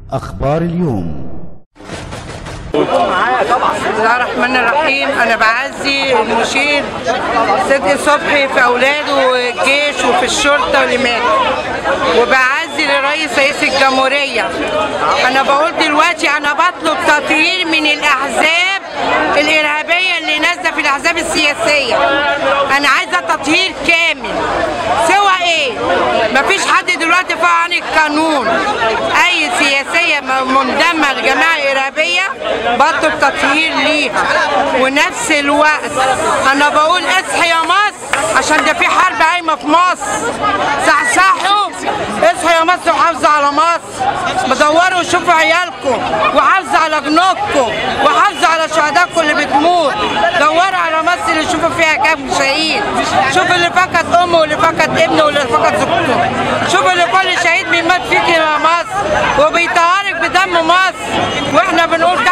أخبار اليوم بسم الله الرحمن الرحيم انا بعزي المشير صدقي صبحي في اولاده والجيش وفي الشرطه واللي مات وبعزي لرئيس رئيس الجمهوريه انا بقول دلوقتي انا بطلب تطهير من الاحزاب الارهابيه اللي نازله في الاحزاب السياسيه انا عايزه تطهير كامل سوى ايه مفيش حد دلوقتي فوق عن القانون اي سياسيه منضمه لجماعه ارهابيه بطلب تطهير ليها ونفس الوقت انا بقول اصحي يا مصر عشان ده في حرب قايمه في مصر صحصحوا اصحوا يا مصر وحافظوا على مصر بدوروا وشوفوا عيالكم وحافظوا على جنودكم وحافظوا على شهدائكم اللي بتموت دوروا على مصر اللي شوفوا فيها كام شهيد شوفوا اللي فقد امه واللي فقد ابنه واللي فقد زوجته شوفوا اللي كل شهيد بيموت فيك يا مصر وبيطهرك بدم مصر واحنا بنقول